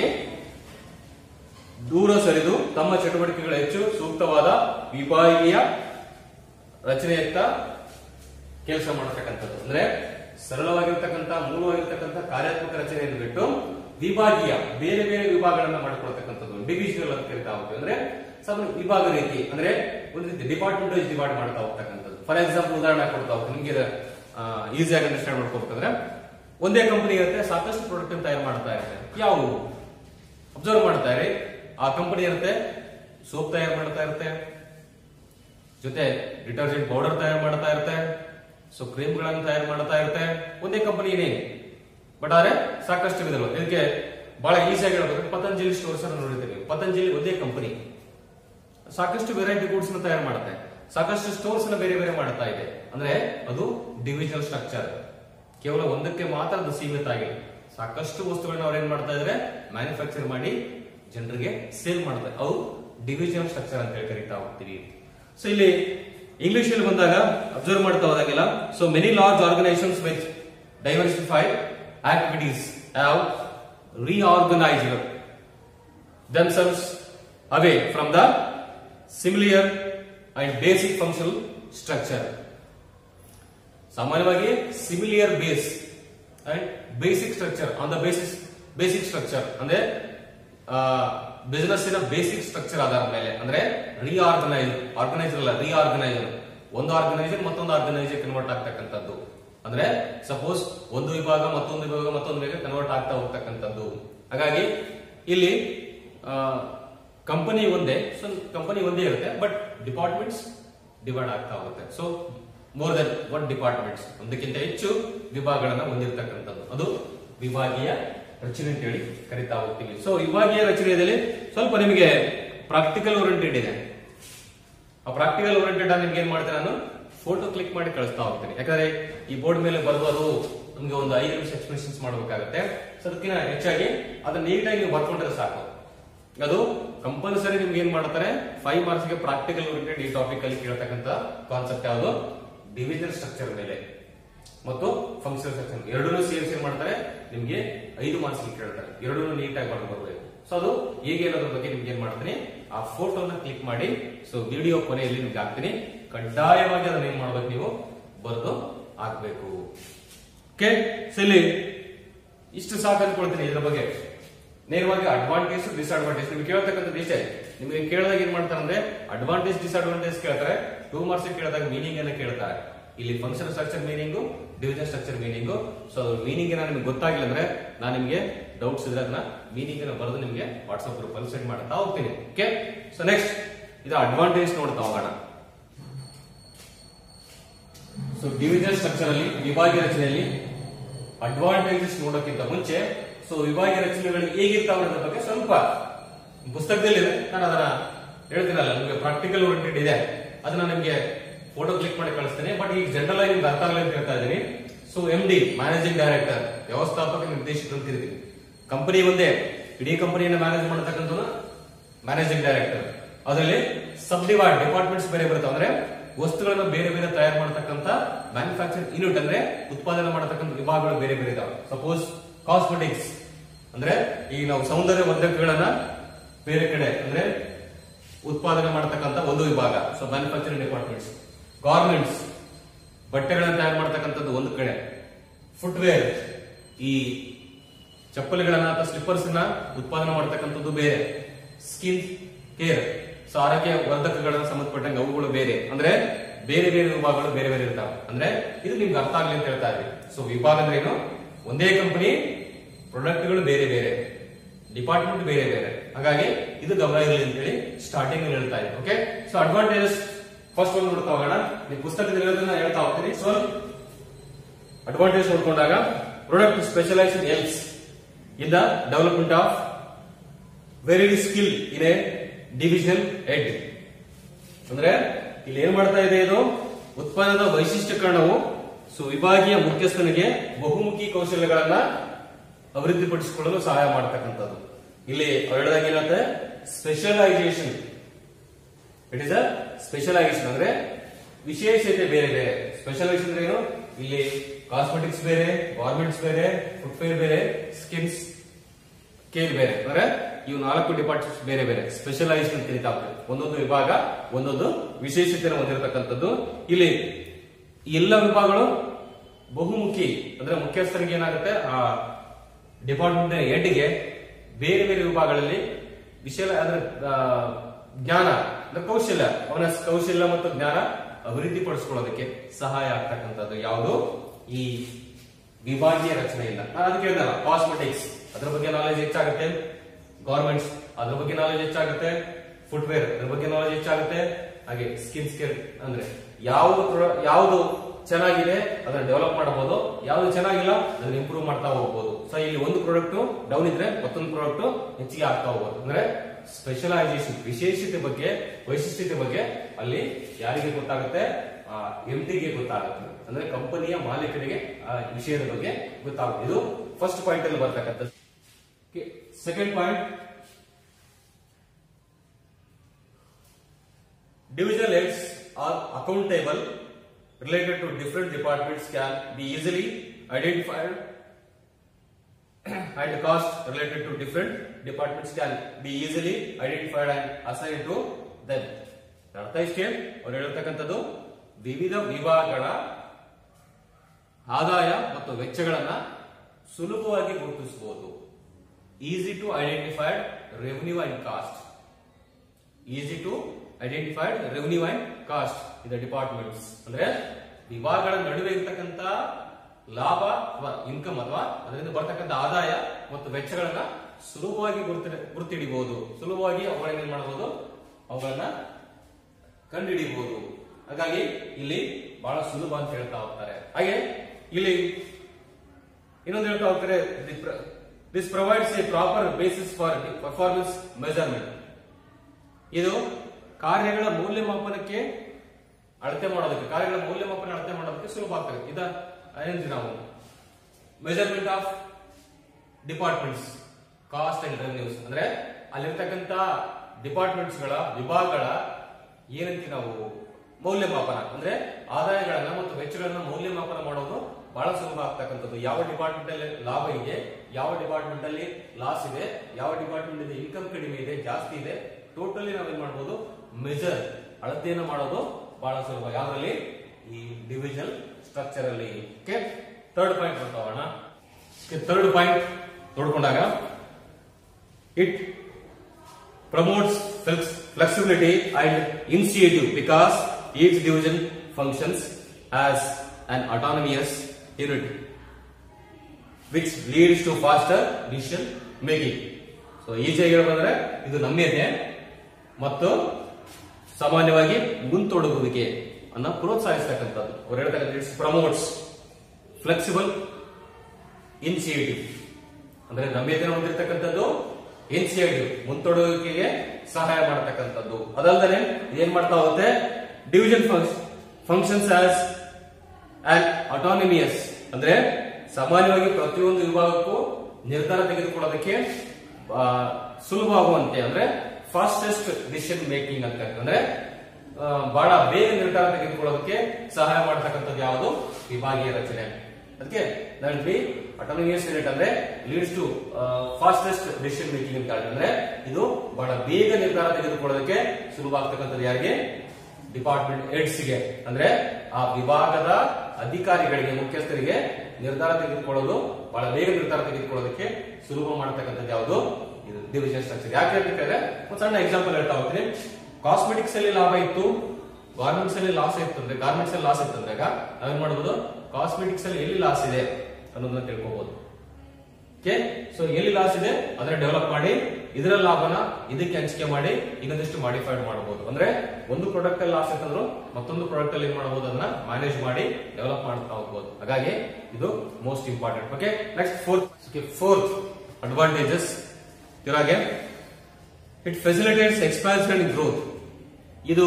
ದೂರ ಸರಿದು ತಮ್ಮ ಚಟುವಟಿಕೆಗಳ ಹೆಚ್ಚು ಸೂಕ್ತವಾದ ವಿಭಾಗೀಯ ರಚನೆಯತ್ತ ಕೆಲಸ ಮಾಡತಕ್ಕಂಥದ್ದು ಅಂದ್ರೆ ಸರಳವಾಗಿರ್ತಕ್ಕಂಥ ಮೂಲವಾಗಿರ್ತಕ್ಕಂಥ ಕಾರ್ಯಾತ್ಮಕ ರಚನೆಯನ್ನು ಬಿಟ್ಟು ವಿಭಾಗೀಯ ಬೇರೆ ಬೇರೆ ವಿಭಾಗಗಳನ್ನ ಮಾಡಿಕೊಳ್ತಕ್ಕಂಥದ್ದು ಡಿವಿಷನಲ್ ಅಂತ ಕರಿತಾ ಹೋಗ್ತೀವಿ ಅಂದ್ರೆ ಸ್ವಲ್ಪ ವಿಭಾಗ ರೀತಿ ಅಂದ್ರೆ ಒಂದು ರೀತಿ ಡಿಪಾರ್ಟ್ಮೆಂಟ್ ವೈಸ್ ಡಿವೈಡ್ ಮಾಡ್ತಾ ಹೋಗ್ತಕ್ಕಂಥದ್ದು ಫಾರ್ ಎಕ್ಸಾಂಪಲ್ ಉದಾಹರಣೆ ಕೊಡ್ತಾ ಹೋಗ್ತೀನಿ ನಿಮ್ಗೆ ಈಸಿಯಾಗಿ ಅಂಡರ್ಸ್ಟ್ಯಾಂಡ್ ಮಾಡ್ಕೋಬೇಕಂದ್ರೆ ಒಂದೇ ಕಂಪನಿ ಇರುತ್ತೆ ಸಾಕಷ್ಟು ಪ್ರಾಡಕ್ಟ್ ತಯಾರು ಮಾಡ್ತಾ ಇರುತ್ತೆ ಯಾವುವು ಅಬ್ಸರ್ವ್ ಮಾಡ್ತಾ ಇರಿ ಆ ಕಂಪನಿ ಇರುತ್ತೆ ಸೋಪ್ ತಯಾರು ಮಾಡ್ತಾ ಇರುತ್ತೆ ಜೊತೆ ಡಿಟರ್ಜೆಂಟ್ ಪೌಡರ್ ತಯಾರು ಮಾಡ್ತಾ ಇರುತ್ತೆ ಸೊ ಕ್ರೀಮ್ಗಳನ್ನು ತಯಾರು ಮಾಡ್ತಾ ಇರುತ್ತೆ ಒಂದೇ ಕಂಪನಿ ಏನೇ ಬಟ್ ಆದ್ರೆ ಸಾಕಷ್ಟು ವಿಧಗಳು ಇದಕ್ಕೆ ಬಹಳ ಈಸಿಯಾಗಿ ಹೇಳ್ಬೇಕು ಪತಂಜಲಿ ಸ್ಟೋರ್ಸ್ ಅನ್ನು ನೋಡಿರ್ತೀವಿ ಪತಂಜಲಿ ಒಂದೇ ಕಂಪನಿ ಸಾಕಷ್ಟು ವೆರೈಟಿ ಗೂಡ್ಸ್ ತಯಾರು ಮಾಡುತ್ತೆ ಸಾಕಷ್ಟು ಸ್ಟೋರ್ಸ್ ನ ಬೇರೆ ಬೇರೆ ಮಾಡ್ತಾ ಇದೆ ಅಂದ್ರೆ ಅದು ಡಿವಿಷನಲ್ ಸ್ಟ್ರಕ್ಚರ್ ಕೇವಲ ಒಂದಕ್ಕೆ ಮಾತ್ರ ಅದು ಸೀಮಿತ ಆಗಿದೆ ಸಾಕಷ್ಟು ವಸ್ತುಗಳನ್ನ ಅವ್ರು ಏನ್ ಮಾಡ್ತಾ ಇದ್ರೆ ಮ್ಯಾನುಫ್ಯಾಕ್ಚರ್ ಮಾಡಿ ಜನರಿಗೆ ಸೇಲ್ ಮಾಡ್ತಾರೆ ಅವು ಡಿವಿಷನಲ್ ಸ್ಟ್ರಕ್ಚರ್ ಅಂತ ಹೇಳಿ ಕರಿತಾ ಹೋಗ್ತೀವಿ ಸೊ ಇಲ್ಲಿ ಇಂಗ್ಲಿಷ್ ಅಲ್ಲಿ ಬಂದಾಗ ಅಬ್ಸರ್ವ್ ಮಾಡ್ತಾ ಹೋದಾಗೆಲ್ಲ so many large organisations with diversified activities have reorganized themselves away from the similar and basic functional structure. ಸಾಮಾನ್ಯವಾಗಿ similar base and basic structure on the basis basic structure ಅಂದ್ರೆ business ನ basic structure ಆಧಾರದ ಮೇಲೆ ಅಂದ್ರೆ reorganise organiser ಅಲ್ಲ ರಿಆರ್ಗನೈಸರ್ ಒಂದು organiser ಮತ್ತೊಂದು organiser convert ಆಗ್ತಕ್ಕಂಥದ್ದು ಅಂದ್ರೆ ಸಪೋಸ್ ಒಂದು ವಿಭಾಗ ಮತ್ತೊಂದು ವಿಭಾಗ ಮತ್ತೊಂದು ವಿಭಾಗ ಕನ್ವರ್ಟ್ ಆಗ್ತಾ ಹೋಗ್ತಕ್ಕಂಥದ್ದು ಹಾಗಾಗಿ ಇಲ್ಲಿ ಕಂಪನಿ ಒಂದೇ ಸೊ ಕಂಪನಿ ಒಂದೇ ಇರುತ್ತೆ ಬಟ್ ಡಿಪಾರ್ಟ್ಮೆಂಟ್ಸ್ ಡಿವೈಡ್ ಆಗ್ತಾ ಹೋಗುತ್ತೆ so more than one departments ಒಂದಕ್ಕಿಂತ ಹೆಚ್ಚು ವಿಭಾಗಗಳನ್ನ ಹೊಂದಿರತಕ್ಕಂಥದ್ದು ಅದು ವಿಭಾಗೀಯ ರಚನೆ ಅಂತೇಳಿ ಕರಿತಾ ಹೋಗ್ತೀವಿ ಸೊ ವಿಭಾಗೀಯ ರಚನೆಯಲ್ಲಿ ಸ್ವಲ್ಪ ನಿಮಗೆ ಪ್ರಾಕ್ಟಿಕಲ್ ಓರಿಯೆಂಟೆಡ್ ಇದೆ ಆ ಪ್ರಾಕ್ಟಿಕಲ್ ಓರಿಯೆಂಟೆಡ್ ನಿಮ್ಗೆ ಏನ್ ಮಾಡ್ತೇನೆ ನಾನು ಫೋಟೋ ಕ್ಲಿಕ್ ಮಾಡಿ ಕಳಿಸ್ತಾ ಹೋಗ್ತೀನಿ ಯಾಕಂದ್ರೆ ಈ ಬೋರ್ಡ್ ಮೇಲೆ ಬರೆದು ನಿಮ್ಗೆ ಒಂದು ಐದು ನಿಮಿಷ ಎಕ್ಸ್ಪ್ರೆಷನ್ಸ್ ಮಾಡಬೇಕಾಗುತ್ತೆ ಸೊ ಅದಕ್ಕಿಂತ ಹೆಚ್ಚಾಗಿ ಅದನ್ನ ನೀಟಾಗಿ ನೀವು ಬರ್ಕೊಂಡ್ರೆ ಸಾಕು ಅದು ಕಂಪಲ್ಸರಿ ನಿಮ್ಗೆ ಏನ್ ಮಾಡ್ತಾರೆ ಫೈವ್ ಮಾರ್ಕ್ಸ್ ಗೆ ಪ್ರಾಕ್ಟಿಕಲ್ ಓರಿಯೆಂಟೆಡ್ ಈ ಟಾಪಿಕ್ ಅಲ್ಲಿ ಕೇಳ್ತಕ್ಕಂಥ ಕಾನ್ಸೆಪ್ಟ್ ಯಾವುದು ಡಿವಿಷನ್ ಸ್ಟ್ರಕ್ಚರ್ ಮೇಲೆ ಮತ್ತು ಫಂಕ್ಷನಲ್ ಸ್ಟ್ರಕ್ಚರ್ ಎರಡನ್ನೂ ಸೇರಿಸಿ ಏನ್ ಮಾಡ್ತಾರೆ ನಿಮ್ಗೆ ಐದು ಮಾರ್ಕ್ಸ್ ಕೇಳ್ತಾರೆ ಎರಡನ್ನೂ ನೀಟಾಗಿ ಬರ್ದು ಬರಬೇಕು ಸೊ ಅದು ಹೇಗೆ ಅನ್ನೋದ್ರ ಬಗ್ಗೆ ನಿಮ್ಗೆ ಏನ್ ಮಾಡ್ತೀನಿ ಆ ಫೋಟೋನ ಕ್ಲಿಕ್ ಮಾಡಿ ಸೊ ವಿಡಿಯೋ ಕೊನೆಯಲ್ಲಿ ನಿಮ್ಗೆ ಹಾಕ್ತೀನಿ ಕಡ್ಡಾಯವಾಗಿ ಅದನ್ನ ಏನ್ ಮಾಡ್ಬೇಕು ನೀವು ಬರೆದು ಹಾಕ್ಬೇಕು ಓಕೆ ಸೊ ಇಲ್ಲಿ ಇಷ್ಟು ಸಾಕು ಅನ್ಕೊಳ್ತೀನಿ ಇದ್ರ ಬಗ್ಗೆ ನೇರವಾಗಿ ಅಡ್ವಾಂಟೇಜ್ ಡಿಸ್ಅಡ್ವಾಂಟೇಜ್ ನಿಮ್ಗೆ ಕೇಳ್ತಕ್ಕಂಥದ್ದು ಇಷ್ಟೇ ನಿಮಗೆ ಕೇಳಿದಾಗ ಏನ್ ಮಾಡ್ತಾರೆ ಅಂದ್ರೆ ಅಡ್ವಾಂಟೇಜ್ ಡಿಸ್ಅಡ್ವಾಂಟೇಜ್ ಕೇಳ್ತಾರೆ ಟೂ ಮಾರ್ಕ್ಸ್ ಕೇಳಿದಾಗ ಮೀನಿಂಗ್ ಅನ್ನ ಕೇಳ್ತಾರೆ ಇಲ್ಲಿ function structure meaning division structure meaning so meaning ಏನಾದ್ರು ನಿಮ್ಗೆ ಗೊತ್ತಾಗಿಲ್ಲ ಅಂದ್ರೆ ನಾನು ನಿಮ್ಗೆ ಡೌಟ್ಸ್ ಇದ್ರೆ ಅದನ್ನ ಮೀನಿಂಗ್ ಅನ್ನ ಬರೆದು ನಿಮ್ಗೆ ವಾಟ್ಸ್ಆಪ್ ಗ್ರೂಪ್ ಅಲ್ಲಿ ಸೆಂಡ್ ಮಾಡ್ತಾ ಹೋಗ್ತೀನಿ ಓಕೆ ಸೊ ನೆಕ್ಸ್ಟ್ ಇದು ಅಡ್ವಾಂಟೇಜ್ ನೋಡ್ತಾ ಹೋಗೋಣ ಸೊ ಡಿವಿಷನ್ ಸ್ಟ್ರಕ್ಚರ್ ಅಲ್ಲಿ ವಿಭಾಗೀಯ ರಚನೆಯಲ್ಲಿ ಅಡ್ವಾಂಟೇಜಸ್ ನೋಡೋಕ್ಕಿಂತ ಮುಂಚೆ ಸೊ ವಿಭಾಗೀಯ ರಚನೆಗಳು ಹೇಗಿರ್ತಾವೆ ಅನ್ನೋದ್ರ ಬಗ್ಗೆ ಸ್ವಲ್ಪ ಪುಸ್ತಕದಲ್ಲಿ ಇದೆ ನಾನು ಅದನ್ನ ಹೇಳ್ತೀನಲ್ಲ ನಿಮಗೆ ಪ್ರಾಕ್ಟಿಕಲ್ ಓರಿಯೆಂಟೆಡ್ ಇದೆ ಅದನ್ನ ನಿಮಗೆ ಫೋಟೋ ಕ್ಲಿಕ್ ಮಾಡಿ ಕಳಿಸ್ತೇನೆ ಬಟ್ ಈಗ ಜನರಲ್ ಆಗಿ ನಿಮ್ಗೆ ಅರ್ಥ ಆಗಲಿ ಅಂತ ಹೇಳ್ತಾ ಇದ್ದೀನಿ so M D managing director ವ್ಯವಸ್ಥಾಪಕ ನಿರ್ದೇಶಕರು ಅಂತ ಇರ್ತೀವಿ ಕಂಪನಿ ಒಂದೇ ಇಡೀ ಕಂಪನಿಯನ್ನ ಮ್ಯಾನೇಜ್ ಮಾಡತಕ್ಕಂಥ ಮ್ಯಾನೇಜಿಂಗ್ ಡೈರೆಕ್ಟರ್ ಅದರಲ್ಲಿ ಸಬ್ ಡಿವೈಡ್ ಡಿಪಾರ್ಟ್ಮೆಂಟ್ಸ್ ಬೇರೆ ಬರುತ್ತೆ ಅಂದ್ರೆ ವಸ್ತುಗಳನ್ನ ಬೇರೆ ಬೇರೆ ತಯಾರು ಮಾಡತಕ್ಕಂತ ಮ್ಯಾನುಫ್ಯಾಕ್ಚರಿಂಗ್ ಯೂನಿಟ್ ಅಂದ್ರೆ ಉತ್ಪಾದನೆ ಮಾಡತಕ್ಕಂಥ ವಿಭಾಗಗಳು ಬೇರೆ ಬೇರೆ ಇದಾವೆ ಸಪೋಸ್ ಕಾಸ್ಮೆಟಿಕ್ಸ್ ಅಂದ್ರೆ ಈಗ ನಾವು ಸೌಂದರ್ಯ ವರ್ಧಕಗಳನ್ನ ಬೇರೆ ಕಡೆ ಅಂದ್ರೆ ಉತ್ಪಾದನೆ ಮಾಡತಕ್ಕಂತ ಒಂದು ವಿಭಾಗ ಸೊ ಮ್ಯಾನುಫ್ಯಾಕ್ಚರಿಂಗ್ ಡಿಪಾರ್ಟ್ಮೆಂಟ್ಸ್ ಗಾರ್ಮೆಂಟ್ಸ್ ಬಟ್ಟೆಗಳನ್ನ ತಯಾರು ಮಾಡತಕ್ಕಂಥದ್ದು ಒಂದು ಕಡೆ ಫುಟ್ವೇರ್ ಈ ಚಪ್ಪಲಿಗಳನ್ನ ಅಥವಾ ಸ್ಲಿಪ್ಪರ್ಸ್ ನ ಉತ್ಪಾದನೆ ಮಾಡತಕ್ಕಂಥದ್ದು ಬೇರೆ ಸ್ಕಿನ್ ಕೇರ್ ಸೊ ಆರೋಗ್ಯ ವರ್ಧಕಗಳನ್ನ ಸಂಬಂಧಪಟ್ಟಂಗೆ ಅವುಗಳು ಬೇರೆ ಅಂದ್ರೆ ಬೇರೆ ಬೇರೆ ವಿಭಾಗಗಳು ಬೇರೆ ಬೇರೆ ಇರ್ತಾವೆ ಅಂದ್ರೆ ಇದು ನಿಮ್ಗೆ ಅರ್ಥ ಆಗ್ಲಿ ಅಂತ ಹೇಳ್ತಾ ಇದ್ವಿ ಸೊ ವಿಭಾಗ ಅಂದ್ರೆ ಏನು ಒಂದೇ ಕಂಪನಿ ಪ್ರಾಡಕ್ಟ್ಗಳು ಬೇರೆ ಬೇರೆ ಡಿಪಾರ್ಟ್ಮೆಂಟ್ ಬೇರೆ ಬೇರೆ ಹಾಗಾಗಿ ಇದು ಗಮನ ಇರಲಿ ಅಂತ ಹೇಳಿ ಸ್ಟಾರ್ಟಿಂಗ್ ಹೇಳ್ತಾ ಇದ್ದೆ ಓಕೆ ಸೊ ಅಡ್ವಾಂಟೇಜಸ್ ಫಸ್ಟ್ ಒಂದು ನೋಡ್ತಾ ಹೋಗೋಣ ನೀವು ಪುಸ್ತಕದಲ್ಲಿ ಇರೋದನ್ನ ಹೇಳ್ತಾ ಹೋಗ್ತೀನಿ ಸೊ ಅಡ್ವಾಂಟೇಜ್ ನೋಡ್ಕೊಂಡಾಗ product specialise else in the development of very skill in a divisional head ಅಂದ್ರೆ ಇಲ್ಲಿ ಏನ್ ಮಾಡ್ತಾ ಇದೆ ಇದು ಉತ್ಪನ್ನದ ವೈಶಿಷ್ಟ್ಯಕರಣವು ಸೊ ವಿಭಾಗೀಯ ಮುಖ್ಯಸ್ಥನಿಗೆ ಬಹುಮುಖಿ ಕೌಶಲ್ಯಗಳನ್ನ ಅಭಿವೃದ್ಧಿಪಡಿಸಿಕೊಳ್ಳಲು ಸಹಾಯ ಮಾಡತಕ್ಕಂಥದ್ದು ಇಲ್ಲಿ ಹೇಳಿದಾಗ ಏನಂತೆ specialisation it is a specialisation ಅಂದ್ರೆ ವಿಶೇಷತೆ ಬೇರೆ ಬೇರೆ ಸ್ಪೆಷಲೈಸೇಷನ್ ಅಂದ್ರೆ ಏನು ಇಲ್ಲಿ ಕಾಸ್ಮೆಟಿಕ್ಸ್ ಬೇರೆ ಗಾರ್ಮೆಂಟ್ಸ್ ಬೇರೆ ಫುಟ್ವೇರ್ ಬೇರೆ ಸ್ಕಿನ್ಸ್ ಕೇರ್ ಬೇರೆ ಅಂದ್ರೆ ಇವು ನಾಲ್ಕು ಡಿಪಾರ್ಟ್ಮೆಂಟ್ಸ್ ಬೇರೆ ಬೇರೆ ಸ್ಪೆಷಲೈಸ್ಡ್ ಅಂತ ಕರೀತಾವೆ ಒಂದೊಂದು ವಿಭಾಗ ಒಂದೊಂದು ವಿಶೇಷತೆಯನ್ನು ಹೊಂದಿರತಕ್ಕಂಥದ್ದು ಇಲ್ಲಿ ಈ ಎಲ್ಲ ವಿಭಾಗಗಳು ಬಹುಮುಖಿ ಅಂದ್ರೆ ಮುಖ್ಯಸ್ಥರಿಗೆ ಏನಾಗುತ್ತೆ ಆ ಡಿಪಾರ್ಟ್ಮೆಂಟ್ ಹೆಡ್ಗೆ ಬೇರೆ ಬೇರೆ ವಿಭಾಗಗಳಲ್ಲಿ ವಿಷಯ ಅಂದ್ರೆ ಆ, ಜ್ಞಾನ ಅಂದ್ರೆ ಕೌಶಲ್ಯ ಅವನ ಕೌಶಲ್ಯ ಮತ್ತು ಜ್ಞಾನ ಅಭಿವೃದ್ಧಿ ಪಡಿಸ್ಕೊಳ್ಳೋದಕ್ಕೆ ಸಹಾಯ ಆಗ್ತಕ್ಕಂಥದ್ದು ಯಾವುದು ಈ ವಿಭಾಗೀಯ ರಚನೆಯಿಂದ ನಾನು ಅದಕ್ಕೆ ಹೇಳಿದಲ್ಲ ಕಾಸ್ಮೆಟಿಕ್ಸ್ ಅದ್ರ ಬಗ್ಗೆ ನಾಲೆಜ್ ಹೆಚ್ಚಾಗುತ್ತೆ ಗೌರ್ಮೆಂಟ್ಸ್ ಅದ್ರ ಬಗ್ಗೆ ನಾಲೆಜ್ ಹೆಚ್ಚಾಗುತ್ತೆ ಫುಟ್ವೇರ್ ಅದ್ರ ಬಗ್ಗೆ ನಾಲೆಜ್ ಹೆಚ್ಚಾಗುತ್ತೆ ಹಾಗೆ ಸ್ಕಿನ್ ಕೇರ್ ಅಂದ್ರೆ ಯಾವುದು pro- ಯಾವುದು ಚೆನ್ನಾಗಿದೆ ಅದನ್ನ ಡೆವಲಪ್ ಮಾಡಬಹುದು ಯಾವ್ದು ಚೆನ್ನಾಗಿಲ್ಲ ಅದನ್ನ ಇಂಪ್ರೂವ್ ಮಾಡ್ತಾ ಹೋಗ್ಬೋದು ಸೊ ಇಲ್ಲಿ ಒಂದು ಪ್ರಾಡಕ್ಟ್ ಡೌನ್ ಇದ್ರೆ ಮತ್ತೊಂದು ಪ್ರಾಡಕ್ಟ್ ಹೆಚ್ಚಿಗೆ ಆಗ್ತಾ ಹೋಗ್ಬೋದು ಅಂದ್ರೆ ಸ್ಪೆಷಲೈಸೇಷನ್ ವಿಶೇಷತೆ ಬಗ್ಗೆ ವೈಶಿಷ್ಟ್ಯತೆ ಬಗ್ಗೆ ಅಲ್ಲಿ ಯಾರಿಗೆ ಗೊತ್ತಾಗುತ್ತೆ ಎಂ ಗೆ ಗೊತ್ತಾಗುತ್ತೆ ಅಂದ್ರೆ ಕಂಪನಿಯ ಮಾಲೀಕರಿಗೆ ಆ ವಿಷಯದ ಬಗ್ಗೆ ಗೊತ್ತಾಗುತ್ತೆ ಇದು ಫಸ್ಟ್ ಪಾಯಿಂಟ್ ಅಲ್ಲಿ ಬರ್ತಕ್ಕಂಥದ್ದು second point divisional heads are accountable related to different departments can be easily identified and cost related to different departments can be easily identified and assigned to them. ಅರ್ಥ ಇಷ್ಟೇ ಅವ್ರು ಹೇಳಿರ್ತಕ್ಕಂಥದ್ದು ವಿವಿಧ ವಿಭಾಗಗಳ ಆದಾಯ ಮತ್ತು ವೆಚ್ಚಗಳನ್ನ ಸುಲಭವಾಗಿ ಗುರುತಿಸಬಹುದು easy to identified revenue and cost easy to identified revenue and cost ಇದ ಡಿಪಾರ್ಟ್ಮೆಂಟ್ಸ್ ಅಂದ್ರೆ ವಿಭಾಗಗಳ ನಡುವೆ ಇರ್ತಕ್ಕಂತ ಲಾಭ ಅಥವಾ ಇನ್ಕಮ್ ಅಥವಾ ಅದರಿಂದ ಬರ್ತಕ್ಕಂಥ ಆದಾಯ ಮತ್ತು ವೆಚ್ಚಗಳನ್ನ ಸುಲಭವಾಗಿ ಗುರುತಿ ಗುರುತಿಡಿಬಹುದು ಸುಲಭವಾಗಿ ಅವುಗಳನ್ನ ಏನ್ ಮಾಡಬಹುದು ಅವುಗಳನ್ನ ಕಂಡುಹಿಡಿಯಬಹುದು ಹಾಗಾಗಿ ಇಲ್ಲಿ ಬಹಳ ಸುಲಭ ಅಂತ ಹೇಳ್ತಾ ಹೋಗ್ತಾರೆ ಹಾಗೆ ಇಲ್ಲಿ ಇನ್ನೊಂದು ಹೇಳ್ತಾ ಹೋಗ್ತಾರೆ this provides a proper basis for performance measurement ಇದು ಕಾರ್ಯಗಳ ಮೌಲ್ಯಮಾಪನಕ್ಕೆ ಅಳತೆ ಮಾಡೋದಕ್ಕೆ ಕಾರ್ಯಗಳ ಮೌಲ್ಯಮಾಪನ ಅಳತೆ ಮಾಡೋದಕ್ಕೆ ಸುಲಭ ಆಗ್ತದೆ ಇದ ಏನಿದೆ ನಾವು measurement of departments cost and revenues ಅಂದ್ರೆ ಅಲ್ಲಿರ್ತಕ್ಕಂತ ಡಿಪಾರ್ಟ್ಮೆಂಟ್ಸ್ ಗಳ ವಿಭಾಗಗಳ ಏನಂತೀವಿ ನಾವು ಮೌಲ್ಯಮಾಪನ ಅಂದ್ರೆ ಆದಾಯಗಳನ್ನ ಮತ್ತು ವೆಚ್ಚಗಳನ್ನ ಮೌಲ್ಯಮಾಪನ ಮಾಡೋದು ಬಹಳ ಸುಲಭ ಆಗ್ತಕ್ಕಂಥದ್ದು ಯಾವ ಡಿಪಾರ್ಟ್ಮೆಂಟ್ ಅಲ್ಲಿ ಲಾಭ ಇದೆ ಯಾವ ಡಿಪಾರ್ಟ್ಮೆಂಟ್ ಅಲ್ಲಿ ಲಾಸ್ ಇದೆ ಯಾವ ಡಿಪಾರ್ಟ್ಮೆಂಟ್ ಅಲ್ಲಿ ಇನ್ಕಮ್ ಕಡಿಮೆ ಇದೆ ಜಾಸ್ತಿ ಇದೆ ಟೋಟಲಿ ನಾವೇನ್ ಮಾಡ್ಬೋದು ಮೆಜರ್ ಅಳತೆಯನ್ನು ಮಾಡೋದು ಬಹಳ ಸುಲಭ ಯಾವ್ದ್ರಲ್ಲಿ ಈ ಡಿವಿಷನ್ ಸ್ಟ್ರಕ್ಚರ್ ಅಲ್ಲಿ ಓಕೆ ಥರ್ಡ್ ಪಾಯಿಂಟ್ ಬರ್ತಾವಣ ಥರ್ಡ್ ಪಾಯಿಂಟ್ ನೋಡ್ಕೊಂಡಾಗ it promotes flexibility and initiative because each division functions as an autonomous unit which leads to faster decision making so ಈಜಿಯಾಗಿ ಹೇಳ್ಬಂದ್ರೆ ಇದು ನಮ್ಯತೆ ಮತ್ತು ಸಾಮಾನ್ಯವಾಗಿ ಮುಂತೊಡಗುವಿಕೆ ಅನ್ನ ಪ್ರೋತ್ಸಾಹಿಸ್ತಕ್ಕಂಥದ್ದು ಅವ್ರು ಹೇಳ್ತಕ್ಕಂಥ ಇಟ್ಸ್ ಪ್ರಮೋಟ್ಸ್ ಫ್ಲೆಕ್ಸಿಬಲ್ ಇನಿಷಿಯೇಟಿವ್ ಅಂದ್ರೆ ನಮ್ಯತೆ ಹೊಂದಿರತಕ್ಕಂಥದ್ದು ಇನಿಷಿಯೇಟಿವ್ ಮುಂತೊಡುವಿಕೆಗೆ ಸಹಾಯ ಮಾಡತಕ್ಕಂಥದ್ದು ಅದಲ್ಲದೆ ಏನ್ ಮಾಡ್ತಾ ಹೋಗುತ್ತೆ division functions as and autonomous ಅಂದ್ರೆ ಸಾಮಾನ್ಯವಾಗಿ ಪ್ರತಿಯೊಂದು ವಿಭಾಗಕ್ಕೂ ನಿರ್ಧಾರ ತೆಗೆದುಕೊಳ್ಳೋದಕ್ಕೆ ಆ, ಸುಲಭ ಆಗುವಂತೆ ಅಂದ್ರೆ ಫಾಸ್ಟೆಸ್ಟ್ ಡಿಸಿಷನ್ ಮೇಕಿಂಗ್ ಅಂತ ಅಂದ್ರೆ ಆ, ಬಹಳ ಬೇಗ ನಿರ್ಧಾರ ತೆಗೆದುಕೊಳ್ಳೋದಕ್ಕೆ ಸಹಾಯ ಮಾಡತಕ್ಕಂಥದ್ದು ಯಾವುದು ವಿಭಾಗೀಯ ರಚನೆ ಅದಕ್ಕೆ ದಟ್ ಬಿ ಅಟಾನಮಿಯಸ್ ಯೂನಿಟ್ ಅಂದ್ರೆ leads to fastest decision making ಅಂತ ಹೇಳಿ ಅಂದ್ರೆ ಇದು ಬಹಳ ಬೇಗ ನಿರ್ಧಾರ ತೆಗೆದುಕೊಳ್ಳೋದಕ್ಕೆ ಸುಲಭ ಆಗ್ತಕ್ಕಂಥದ್ದು ಯಾರಿಗೆ ಡಿಪಾರ್ಟ್ಮೆಂಟ್ ಹೆಡ್ಸ್ ಗೆ ಅಂದ್ರೆ ಆ ವಿಭಾಗದ ಅಧಿಕಾರಿಗಳಿಗೆ ಮುಖ್ಯಸ್ಥರಿಗೆ ನಿರ್ಧಾರ ತೆಗೆದುಕೊಳ್ಳೋದು ಬಹಳ ಬೇಗ ನಿರ್ಧಾರ ತೆಗೆದುಕೊಳ್ಳೋದಕ್ಕೆ ಸುಲಭ ಮಾಡತಕ್ಕಂಥದ್ದು ಯಾವುದು ಇದು ಡಿವಿಷನ್ ಸ್ಟ್ರಕ್ಚರ್ ಯಾಕೆ ಅಂತ ಕೇಳಿದ್ರೆ ಒಂದು ಸಣ್ಣ ಎಕ್ಸಾಂಪಲ್ ಹೇಳ್ತಾ ಹೋಗ್ತೀನಿ ಕಾಸ್ಮೆಟಿಕ್ಸ್ ಅಲ್ಲಿ ಲಾಭ ಇತ್ತು ಗಾರ್ಮೆಂಟ್ಸ್ ಅಲ್ಲಿ ಲಾಸ್ ಇತ್ತು ಅಂದ್ರೆ ಗಾರ್ಮೆಂಟ್ಸ್ ಅಲ್ಲಿ ಲಾಸ್ ಇತ್ತು ಅಂದಾಗ ನಾವೇನ್ ಮಾಡಬಹುದು ಕಾಸ್ಮೆಟಿಕ್ಸ್ ಅಲ್ಲಿ ಎಲ್ಲಿ ಲಾಸ್ ಇದೆ ಅನ್ನೋದನ್ನ ತಿಳ್ಕೊಬಹುದು ಓಕೆ ಸೊ ಎಲ್ಲಿ ಲಾಸ್ ಇದೆ ಅದನ್ನ ಡೆವಲಪ್ ಮಾಡಿ ಇದರ ಲಾಭನ ಇದಕ್ಕೆ ಹಂಚಿಕೆ ಮಾಡಿ ಇನ್ನೊಂದಿಷ್ಟು ಮಾಡಿಫೈಡ್ ಮಾಡಬಹುದು ಅಂದ್ರೆ ಒಂದು ಪ್ರಾಡಕ್ಟ್ ಅಲ್ಲಿ ಲಾಸ್ ಇತ್ತಂದ್ರು ಮತ್ತೊಂದು ಪ್ರಾಡಕ್ಟ್ ಅಲ್ಲಿ ಏನ್ ಮಾಡಬಹುದು ಅದನ್ನ ಮ್ಯಾನೇಜ್ ಮಾಡಿ ಡೆವಲಪ್ ಮಾಡ್ತಾ ಹೋಗ್ಬೋದು ಹಾಗಾಗಿ ಇದು most important okay next fourth fourth advantages ಇರಾಗೆ it facilitates expansion and growth ಇದು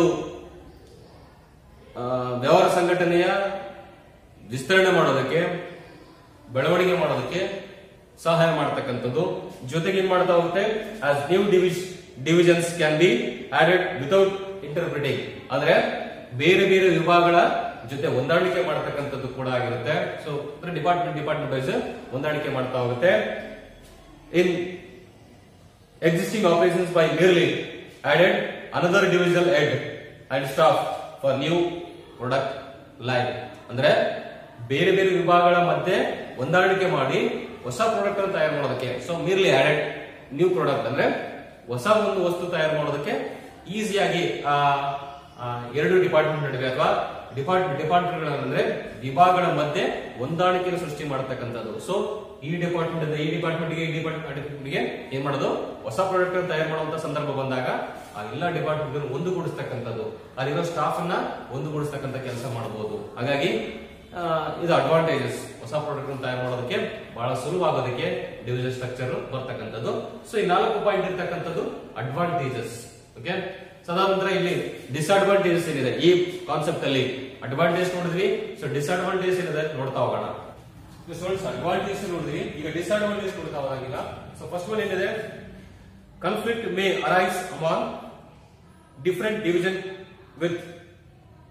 ಆ, ವ್ಯವಹಾರ ಸಂಘಟನೆಯ ವಿಸ್ತರಣೆ ಮಾಡೋದಕ್ಕೆ ಬೆಳವಣಿಗೆ ಮಾಡೋದಕ್ಕೆ ಸಹಾಯ ಮಾಡತಕ್ಕಂಥದ್ದು ಜೊತೆಗೆ ಏನ್ ಮಾಡ್ತಾ ಹೋಗುತ್ತೆ ಆಸ್ ನ್ಯೂ ಡಿವಿಷ್ divisions can be added without interpreting ಅಂದ್ರೆ ಬೇರೆ ಬೇರೆ ವಿಭಾಗಗಳ ಜೊತೆ ಹೊಂದಾಣಿಕೆ ಮಾಡತಕ್ಕಂಥದ್ದು ಕೂಡ ಆಗಿರುತ್ತೆ ಸೊ ಅಂದ್ರೆ ಡಿಪಾರ್ಟ್ಮೆಂಟ್ ಡಿಪಾರ್ಟ್ಮೆಂಟ್ ವೈಸ್ ಹೊಂದಾಣಿಕೆ ಮಾಡ್ತಾ ಹೋಗುತ್ತೆ ಇನ್ existing operations by merely added another divisional head and staff for new product line ಅಂದ್ರೆ ಬೇರೆ ಬೇರೆ ವಿಭಾಗಗಳ ಮಧ್ಯೆ ಹೊಂದಾಣಿಕೆ ಮಾಡಿ ಹೊಸ ಪ್ರಾಡಕ್ಟ್ ಅನ್ನು ತಯಾರು ಮಾಡೋದಕ್ಕೆ so merely added new product ಅಂದ್ರೆ ಹೊಸ ಒಂದು ವಸ್ತು ತಯಾರು ಮಾಡೋದಕ್ಕೆ ಈಸಿಯಾಗಿ ಆ ಆ, ಎರಡು ಡಿಪಾರ್ಟ್ಮೆಂಟ್ ನಡುವೆ ಅಥವಾ ಡಿಪಾರ್ಟ್ಮೆಂಟ್ ಡಿಪಾರ್ಟ್ಮೆಂಟ್ ಅಂದ್ರೆ ವಿಭಾಗಗಳ ಮಧ್ಯೆ ಹೊಂದಾಣಿಕೆಯನ್ನು ಸೃಷ್ಟಿ ಮಾಡತಕ್ಕಂಥದ್ದು ಸೊ ಈ ಡಿಪಾರ್ಟ್ಮೆಂಟ್ ಇಂದ ಈ ಡಿಪಾರ್ಟ್ಮೆಂಟ್ ಗೆ ಈ ಡಿಪಾರ್ಟ್ಮೆಂಟ್ ಗೆ ಏನ್ ಮಾಡೋದು ಹೊಸ ಪ್ರಾಡಕ್ಟ್ ತಯಾರು ಮಾಡುವಂತ ಸಂದರ್ಭ ಬಂದಾಗ ಆ ಎಲ್ಲ ಡಿಪಾರ್ಟ್ಮೆಂಟ್ ಒಂದುಗೂಡಿಸ್ತಕ್ಕಂಥದ್ದು ಅಲ್ಲಿರೋ ಸ್ಟಾಫ್ ಅನ್ನ ಒಂದುಗೂಡಿಸ್ತಕ್ಕಂಥ ಕೆಲಸ ಮಾಡಬಹುದು ಹಾಗಾಗಿ ಆ, ಇದು ಅಡ್ವಾಂಟೇಜಸ್ ಹೊಸ ಪ್ರಾಡಕ್ಟ್ ತಯಾರು ಮಾಡೋದಕ್ಕೆ ಬಹಳ ಸುಲಭ ಆಗೋದಕ್ಕೆ ಡಿವಿಷನ್ ಸ್ಟ್ರಕ್ಚರ್ ಬರ್ತಕ್ಕಂಥದ್ದು ಸೊ ಈ ನಾಲ್ಕು ಪಾಯಿಂಟ್ ಇರ್ತಕ್ಕಂಥದ್ದು ಅಡ್ವಾಂಟೇಜಸ್ ಓಕೆ ಸದಾನಂತರ ಇಲ್ಲಿ ಡಿಸ್ಅಡ್ವಾಂಟೇಜಸ್ ಏನಿದೆ ಈ ಕಾನ್ಸೆಪ್ಟ್ ಅಲ್ಲಿ ಅಡ್ವಾಂಟೇಜ್ ನೋಡಿದ್ವಿ ಸೊ ಡಿಸ್ಅಡ್ವಾಂಟೇಜ್ ಏನಿದೆ ನೋಡ್ತಾ ಹೋಗೋಣ ಅಡ್ವಾಂಟೇಜ್ ನೋಡಿದ್ವಿ ಈಗ ಡಿಸ್ಅಡ್ವಾಂಟೇಜ್ ನೋಡ್ತಾ ಹೋದಾಗಿಲ್ಲ ಸೊ ಫಸ್ಟ್ ಒನ್ ಏನಿದೆ conflict may arise among different division with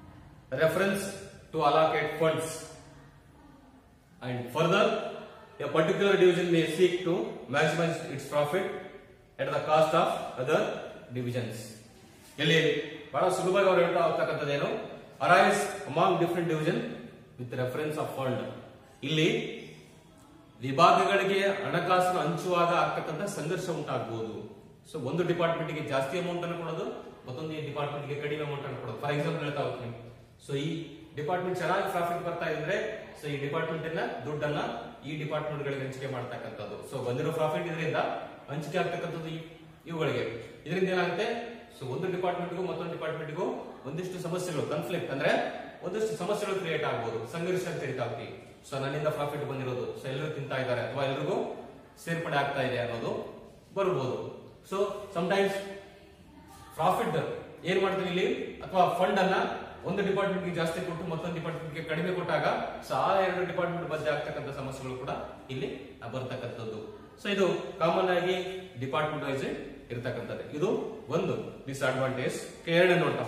reference to allocate funds and further a particular division may seek to maximize its profit at the cost of other divisions ಇಲ್ಲಿ ಬಹಳ ಸುಲಭವಾಗಿ ಅವ್ರು ಹೇಳ್ತಾ ಹೋಗ್ತಕ್ಕಂಥದ್ದೇನು arise among different division with reference of fund ಇಲ್ಲಿ ವಿಭಾಗಗಳಿಗೆ ಹಣಕಾಸನ್ನು ಹಂಚುವಾಗ ಆಗ್ತಕ್ಕಂಥ ಸಂಘರ್ಷ ಉಂಟಾಗಬಹುದು ಸೊ ಒಂದು ಡಿಪಾರ್ಟ್ಮೆಂಟ್ ಗೆ ಜಾಸ್ತಿ ಅಮೌಂಟ್ ಅನ್ನು ಕೊಡೋದು ಮತ್ತೊಂದು ಡಿಪಾರ್ಟ್ಮೆಂಟ್ ಗೆ ಕಡಿಮೆ ಅಮೌಂಟ್ ಅನ್ನು ಕೊಡೋದು ಫಾರ್ ಎಕ್ಸಾಂಪಲ್ ಹೇಳ್ತಾ ಹೋಗ್ತೀನಿ ಸೊ ಈ ಡಿಪಾರ್ಟ್ಮೆಂಟ್ ಚೆನ್ನಾಗಿ ಪ್ರಾಫಿಟ್ ಬರ್ತಾ ಇದ್ರೆ ಸೊ ಈ ಡಿಪಾರ್ಟ್ಮೆಂಟ್ ನ ದುಡ್ಡನ್ನ ಈ ಡಿಪಾರ್ಟ್ಮೆಂಟ್ ಗಳಿಗೆ ಹಂಚಿಕೆ ಮಾಡ್ತಕ್ಕಂಥದ್ದು ಸೊ ಬಂದಿರೋ ಪ್ರಾಫಿಟ್ ಇದರಿಂದ ಹಂಚಿಕೆ ಆಗ್ತಕ್ಕಂಥದ್ದು ಈ- ಇವುಗಳಿಗೆ ಇದರಿಂದ ಏನಾಗುತ್ತೆ ಸೊ ಒಂದು ಡಿಪಾರ್ಟ್ಮೆಂಟ್ಗೂ ಮತ್ತೊಂದು ಡಿಪಾರ್ಟ್ಮೆಂಟ್ಗೂ ಒಂದಿಷ್ಟು ಸಮಸ್ಯೆಗಳು ಕನ್ಫ್ಲಿಕ್ಟ್ ಅಂದ್ರೆ ಒಂದಿಷ್ಟು ಸಮಸ್ಯೆಗಳು ಕ್ರಿಯೇಟ್ ಆಗ್ಬೋದು ಸಂಘರ್ಷ ಅಂತ ಹೇಳ್ತೀವಿ ಸೊ ನನ್ನಿಂದ ಪ್ರಾಫಿಟ್ ಬಂದಿರೋದು ಸೊ ಎಲ್ಲರೂ ತಿಂತಾ ಇದ್ದಾರೆ ಅಥವಾ ಎಲ್ರಿಗೂ ಸೇರ್ಪಡೆ ಆಗ್ತಾ ಇದೆ ಅನ್ನೋದು ಬರ್ಬೋದು ಸೊ ಸಮಟೈಮ್ಸ್ ಪ್ರಾಫಿಟ್ ಏನ್ ಮಾಡ್ತೀವಿ ಇಲ್ಲಿ ಅಥವಾ ಫಂಡ್ ಅನ್ನ ಒಂದು ಡಿಪಾರ್ಟ್ಮೆಂಟ್ ಗೆ ಜಾಸ್ತಿ ಕೊಟ್ಟು ಮತ್ತೊಂದು ಡಿಪಾರ್ಟ್ಮೆಂಟ್ ಗೆ ಕಡಿಮೆ ಕೊಟ್ಟಾಗ ಸೊ ಆ ಎರಡು ಡಿಪಾರ್ಟ್ಮೆಂಟ್ ಮಧ್ಯೆ ಆಗ್ತಕ್ಕಂಥ ಸಮಸ್ಯೆಗಳು ಕೂಡ ಇಲ್ಲಿ ಬರ್ತಕ್ಕಂಥದ್ದು ಸೊ ಇದು ಕಾಮನ್ ಆಗಿ ಡಿಪಾರ್ಟ್ಮೆಂಟ್ ವೈಸ್ ಇರತಕ್ಕಂಥದ್ದು ಇದು ಒಂದು ಡಿಸ್ಅಡ್ವಾಂಟೇಜ್ ಎರಡನೇ ನೋಟ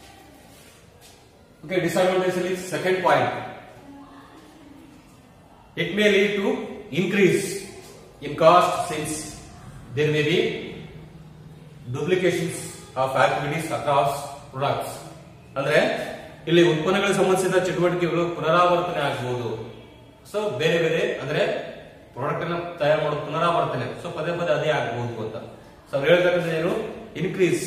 ಓಕೆ ಡಿಸ್ಅಡ್ವಾಂಟೇಜ್ ಅಲ್ಲಿ second point It may lead to increase in cost since there may be duplications of activities across products. ಅಂದ್ರೆ ಇಲ್ಲಿ ಉತ್ಪನ್ನಗಳಿಗೆ ಸಂಬಂಧಿಸಿದ ಚಟುವಟಿಕೆಗಳು ಪುನರಾವರ್ತನೆ ಆಗಬಹುದು ಸೊ ಬೇರೆ ಬೇರೆ ಅಂದ್ರೆ ಪ್ರಾಡಕ್ಟ್ ಅನ್ನ ತಯಾರು ಮಾಡೋ ಪುನರಾವರ್ತನೆ ಸೊ ಪದೇ ಪದೇ ಅದೇ ಆಗಬಹುದು ಅಂತ ಸೊ ಅವ್ರು ಹೇಳ್ತಕ್ಕಂಥ ಏನು ಇನ್ಕ್ರೀಸ್